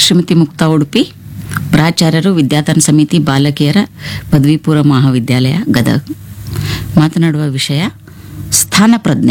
ಶ್ರೀಮತಿ ಮುಕ್ತಾ ಉಡುಪಿ ಪ್ರಾಚಾರ್ಯರು ವಿದ್ಯಾರ್ಥಿ ಸಮಿತಿ ಬಾಲಕಿಯರ ಪದವಿ ಪೂರ್ವ ಮಹಾವಿದ್ಯಾಲಯ ಗದಗ್ ಮಾತನಾಡುವ ವಿಷಯ ಸ್ಥಾನ ಪ್ರಜ್ಞೆ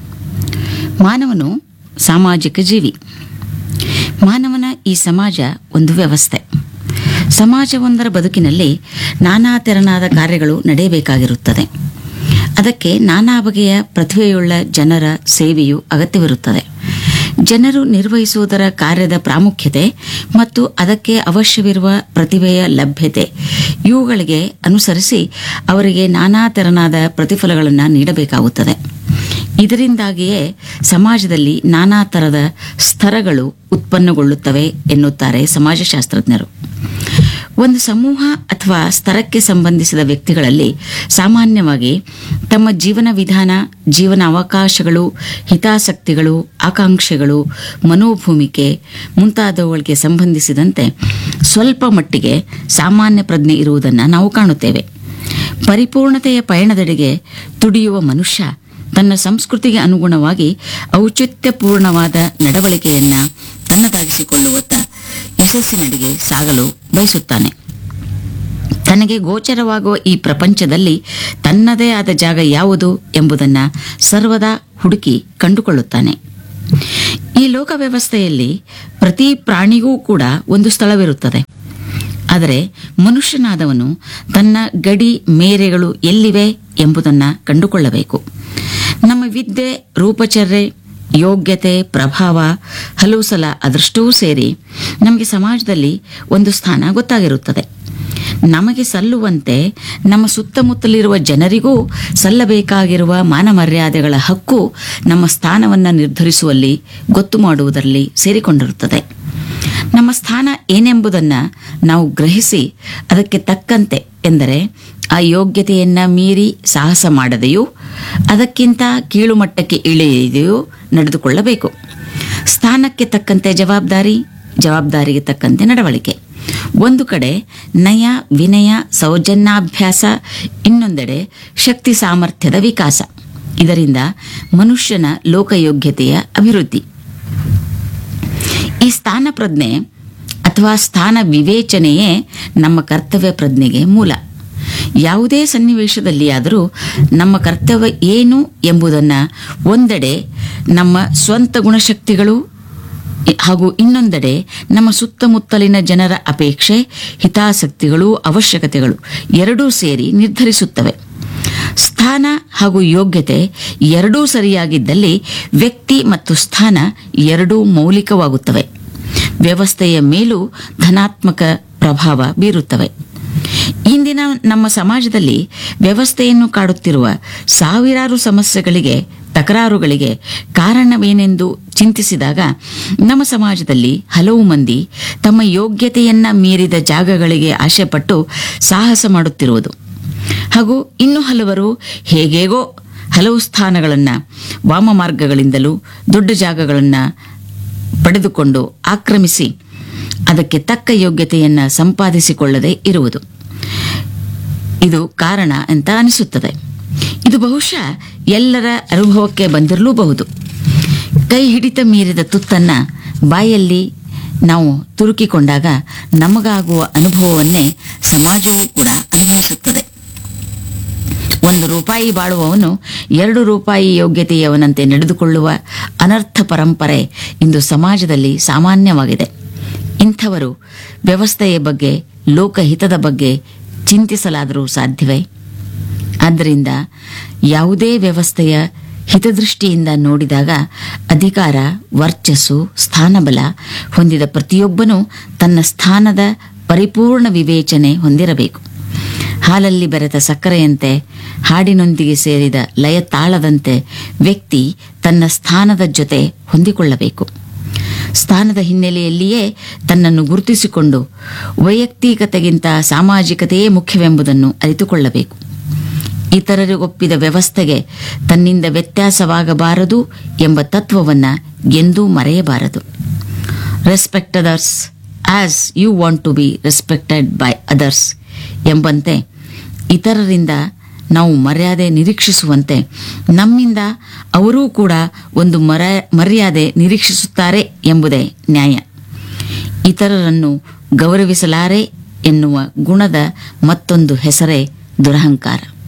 ಮಾನವನು ಸಾಮಾಜಿಕ ಜೀವಿ ಮಾನವನ ಈ ಸಮಾಜ ಒಂದು ವ್ಯವಸ್ಥೆ ಸಮಾಜವೊಂದರ ಬದುಕಿನಲ್ಲಿ ನಾನಾ ತೆರನಾದ ಕಾರ್ಯಗಳು ನಡೆಯಬೇಕಾಗಿರುತ್ತದೆ ಅದಕ್ಕೆ ನಾನಾ ಬಗೆಯ ಪ್ರತಿಭೆಯುಳ್ಳ ಜನರ ಸೇವೆಯು ಅಗತ್ಯವಿರುತ್ತದೆ ಜನರು ನಿರ್ವಹಿಸುವುದರ ಕಾರ್ಯದ ಪ್ರಾಮುಖ್ಯತೆ ಮತ್ತು ಅದಕ್ಕೆ ಅವಶ್ಯವಿರುವ ಪ್ರತಿಭೆಯ ಲಭ್ಯತೆ ಇವುಗಳಿಗೆ ಅನುಸರಿಸಿ ಅವರಿಗೆ ನಾನಾ ತೆರನಾದ ಪ್ರತಿಫಲಗಳನ್ನು ನೀಡಬೇಕಾಗುತ್ತದೆ ಇದರಿಂದಾಗಿಯೇ ಸಮಾಜದಲ್ಲಿ ನಾನಾ ಥರದ ಸ್ತರಗಳು ಉತ್ಪನ್ನಗೊಳ್ಳುತ್ತವೆ ಎನ್ನುತ್ತಾರೆ ಸಮಾಜಶಾಸ್ತ್ರಜ್ಞರು ಒಂದು ಸಮೂಹ ಅಥವಾ ಸ್ತರಕ್ಕೆ ಸಂಬಂಧಿಸಿದ ವ್ಯಕ್ತಿಗಳಲ್ಲಿ ಸಾಮಾನ್ಯವಾಗಿ ತಮ್ಮ ಜೀವನ ವಿಧಾನ ಜೀವನ ಅವಕಾಶಗಳು ಹಿತಾಸಕ್ತಿಗಳು ಆಕಾಂಕ್ಷೆಗಳು ಮನೋಭೂಮಿಕೆ ಮುಂತಾದವುಗಳಿಗೆ ಸಂಬಂಧಿಸಿದಂತೆ ಸ್ವಲ್ಪ ಮಟ್ಟಿಗೆ ಸಾಮಾನ್ಯ ಪ್ರಜ್ಞೆ ಇರುವುದನ್ನು ನಾವು ಕಾಣುತ್ತೇವೆ ಪರಿಪೂರ್ಣತೆಯ ಪಯಣದೆಡೆಗೆ ತುಡಿಯುವ ಮನುಷ್ಯ ತನ್ನ ಸಂಸ್ಕೃತಿಗೆ ಅನುಗುಣವಾಗಿ ಔಚಿತ್ಯಪೂರ್ಣವಾದ ನಡವಳಿಕೆಯನ್ನ ತನ್ನದಾಗಿಸಿಕೊಳ್ಳುವತ್ತ ಯಶಸ್ಸಿನಡೆಗೆ ಸಾಗಲು ಬಯಸುತ್ತಾನೆ ತನಗೆ ಗೋಚರವಾಗುವ ಈ ಪ್ರಪಂಚದಲ್ಲಿ ತನ್ನದೇ ಆದ ಜಾಗ ಯಾವುದು ಎಂಬುದನ್ನು ಸರ್ವದಾ ಹುಡುಕಿ ಕಂಡುಕೊಳ್ಳುತ್ತಾನೆ ಈ ಲೋಕ ವ್ಯವಸ್ಥೆಯಲ್ಲಿ ಪ್ರತಿ ಪ್ರಾಣಿಗೂ ಕೂಡ ಒಂದು ಸ್ಥಳವಿರುತ್ತದೆ ಆದರೆ ಮನುಷ್ಯನಾದವನು ತನ್ನ ಗಡಿ ಮೇರೆಗಳು ಎಲ್ಲಿವೆ ಎಂಬುದನ್ನು ಕಂಡುಕೊಳ್ಳಬೇಕು ನಮ್ಮ ವಿದ್ಯೆ ರೂಪಚರ್ಯೆ ಯೋಗ್ಯತೆ ಪ್ರಭಾವ ಹಲವು ಸಲ ಅದೃಷ್ಟವೂ ಸೇರಿ ನಮಗೆ ಸಮಾಜದಲ್ಲಿ ಒಂದು ಸ್ಥಾನ ಗೊತ್ತಾಗಿರುತ್ತದೆ ನಮಗೆ ಸಲ್ಲುವಂತೆ ನಮ್ಮ ಸುತ್ತಮುತ್ತಲಿರುವ ಜನರಿಗೂ ಸಲ್ಲಬೇಕಾಗಿರುವ ಮಾನ ಮರ್ಯಾದೆಗಳ ಹಕ್ಕು ನಮ್ಮ ಸ್ಥಾನವನ್ನು ನಿರ್ಧರಿಸುವಲ್ಲಿ ಗೊತ್ತು ಮಾಡುವುದರಲ್ಲಿ ಸೇರಿಕೊಂಡಿರುತ್ತದೆ ನಮ್ಮ ಸ್ಥಾನ ಏನೆಂಬುದನ್ನು ನಾವು ಗ್ರಹಿಸಿ ಅದಕ್ಕೆ ತಕ್ಕಂತೆ ಎಂದರೆ ಆ ಯೋಗ್ಯತೆಯನ್ನ ಮೀರಿ ಸಾಹಸ ಮಾಡದೆಯೂ ಅದಕ್ಕಿಂತ ಕೀಳುಮಟ್ಟಕ್ಕೆ ಇಳಿಯದೆಯೂ ನಡೆದುಕೊಳ್ಳಬೇಕು ಸ್ಥಾನಕ್ಕೆ ತಕ್ಕಂತೆ ಜವಾಬ್ದಾರಿ ಜವಾಬ್ದಾರಿಗೆ ತಕ್ಕಂತೆ ನಡವಳಿಕೆ ಒಂದು ಕಡೆ ನಯ ವಿನಯ ಸೌಜನ್ಯಾಭ್ಯಾಸ ಇನ್ನೊಂದೆಡೆ ಶಕ್ತಿ ಸಾಮರ್ಥ್ಯದ ವಿಕಾಸ ಇದರಿಂದ ಮನುಷ್ಯನ ಲೋಕಯೋಗ್ಯತೆಯ ಅಭಿವೃದ್ಧಿ ಈ ಸ್ಥಾನ ಪ್ರಜ್ಞೆ ಅಥವಾ ಸ್ಥಾನ ವಿವೇಚನೆಯೇ ನಮ್ಮ ಕರ್ತವ್ಯ ಪ್ರಜ್ಞೆಗೆ ಮೂಲ ಯಾವುದೇ ಸನ್ನಿವೇಶದಲ್ಲಿ ಆದರೂ ನಮ್ಮ ಕರ್ತವ್ಯ ಏನು ಎಂಬುದನ್ನು ಒಂದೆಡೆ ನಮ್ಮ ಸ್ವಂತ ಗುಣಶಕ್ತಿಗಳು ಹಾಗೂ ಇನ್ನೊಂದೆಡೆ ನಮ್ಮ ಸುತ್ತಮುತ್ತಲಿನ ಜನರ ಅಪೇಕ್ಷೆ ಹಿತಾಸಕ್ತಿಗಳು ಅವಶ್ಯಕತೆಗಳು ಎರಡೂ ಸೇರಿ ನಿರ್ಧರಿಸುತ್ತವೆ ಸ್ಥಾನ ಹಾಗೂ ಯೋಗ್ಯತೆ ಎರಡೂ ಸರಿಯಾಗಿದ್ದಲ್ಲಿ ವ್ಯಕ್ತಿ ಮತ್ತು ಸ್ಥಾನ ಎರಡೂ ಮೌಲಿಕವಾಗುತ್ತವೆ ವ್ಯವಸ್ಥೆಯ ಮೇಲೂ ಧನಾತ್ಮಕ ಪ್ರಭಾವ ಬೀರುತ್ತವೆ ಇಂದಿನ ನಮ್ಮ ಸಮಾಜದಲ್ಲಿ ವ್ಯವಸ್ಥೆಯನ್ನು ಕಾಡುತ್ತಿರುವ ಸಾವಿರಾರು ಸಮಸ್ಯೆಗಳಿಗೆ ತಕರಾರುಗಳಿಗೆ ಕಾರಣವೇನೆಂದು ಚಿಂತಿಸಿದಾಗ ನಮ್ಮ ಸಮಾಜದಲ್ಲಿ ಹಲವು ಮಂದಿ ತಮ್ಮ ಯೋಗ್ಯತೆಯನ್ನ ಮೀರಿದ ಜಾಗಗಳಿಗೆ ಆಶೆಪಟ್ಟು ಸಾಹಸ ಮಾಡುತ್ತಿರುವುದು ಹಾಗೂ ಇನ್ನು ಹಲವರು ಹೇಗೇಗೋ ಹಲವು ಸ್ಥಾನಗಳನ್ನು ವಾಮ ಮಾರ್ಗಗಳಿಂದಲೂ ದೊಡ್ಡ ಜಾಗಗಳನ್ನು ಪಡೆದುಕೊಂಡು ಆಕ್ರಮಿಸಿ ಅದಕ್ಕೆ ತಕ್ಕ ಯೋಗ್ಯತೆಯನ್ನು ಸಂಪಾದಿಸಿಕೊಳ್ಳದೆ ಇರುವುದು ಇದು ಕಾರಣ ಅಂತ ಅನಿಸುತ್ತದೆ ಇದು ಬಹುಶಃ ಎಲ್ಲರ ಅನುಭವಕ್ಕೆ ಬಂದಿರಲೂಬಹುದು ಕೈ ಹಿಡಿತ ಮೀರಿದ ತುತ್ತನ್ನ ಬಾಯಲ್ಲಿ ನಾವು ತುರುಕಿಕೊಂಡಾಗ ನಮಗಾಗುವ ಅನುಭವವನ್ನೇ ಸಮಾಜವೂ ಕೂಡ ಅನುಭವಿಸುತ್ತದೆ ಒಂದು ರೂಪಾಯಿ ಬಾಳುವವನು ಎರಡು ರೂಪಾಯಿ ಯೋಗ್ಯತೆಯವನಂತೆ ನಡೆದುಕೊಳ್ಳುವ ಅನರ್ಥ ಪರಂಪರೆ ಇಂದು ಸಮಾಜದಲ್ಲಿ ಸಾಮಾನ್ಯವಾಗಿದೆ ಇಂಥವರು ವ್ಯವಸ್ಥೆಯ ಬಗ್ಗೆ ಲೋಕಹಿತದ ಬಗ್ಗೆ ಚಿಂತಿಸಲಾದರೂ ಸಾಧ್ಯವೇ ಆದ್ದರಿಂದ ಯಾವುದೇ ವ್ಯವಸ್ಥೆಯ ಹಿತದೃಷ್ಟಿಯಿಂದ ನೋಡಿದಾಗ ಅಧಿಕಾರ ವರ್ಚಸ್ಸು ಸ್ಥಾನಬಲ ಹೊಂದಿದ ಪ್ರತಿಯೊಬ್ಬನೂ ತನ್ನ ಸ್ಥಾನದ ಪರಿಪೂರ್ಣ ವಿವೇಚನೆ ಹೊಂದಿರಬೇಕು ಹಾಲಲ್ಲಿ ಬೆರೆತ ಸಕ್ಕರೆಯಂತೆ ಹಾಡಿನೊಂದಿಗೆ ಸೇರಿದ ಲಯ ತಾಳದಂತೆ ವ್ಯಕ್ತಿ ತನ್ನ ಸ್ಥಾನದ ಜೊತೆ ಹೊಂದಿಕೊಳ್ಳಬೇಕು ಸ್ಥಾನದ ಹಿನ್ನೆಲೆಯಲ್ಲಿಯೇ ತನ್ನನ್ನು ಗುರುತಿಸಿಕೊಂಡು ವೈಯಕ್ತಿಕತೆಗಿಂತ ಸಾಮಾಜಿಕತೆಯೇ ಮುಖ್ಯವೆಂಬುದನ್ನು ಅರಿತುಕೊಳ್ಳಬೇಕು ಇತರರಿಗೊಪ್ಪಿದ ವ್ಯವಸ್ಥೆಗೆ ತನ್ನಿಂದ ವ್ಯತ್ಯಾಸವಾಗಬಾರದು ಎಂಬ ತತ್ವವನ್ನು ಎಂದೂ ಮರೆಯಬಾರದು respect others as you want to be respected by others ಎಂಬಂತೆ ಇತರರಿಂದ ನಾವು ಮರ್ಯಾದೆ ನಿರೀಕ್ಷಿಸುವಂತೆ ನಮ್ಮಿಂದ ಅವರೂ ಕೂಡ ಒಂದು ಮರ ಮರ್ಯಾದೆ ನಿರೀಕ್ಷಿಸುತ್ತಾರೆ ಎಂಬುದೇ ನ್ಯಾಯ ಇತರರನ್ನು ಗೌರವಿಸಲಾರೆ ಎನ್ನುವ ಗುಣದ ಮತ್ತೊಂದು ಹೆಸರೇ ದುರಹಂಕಾರ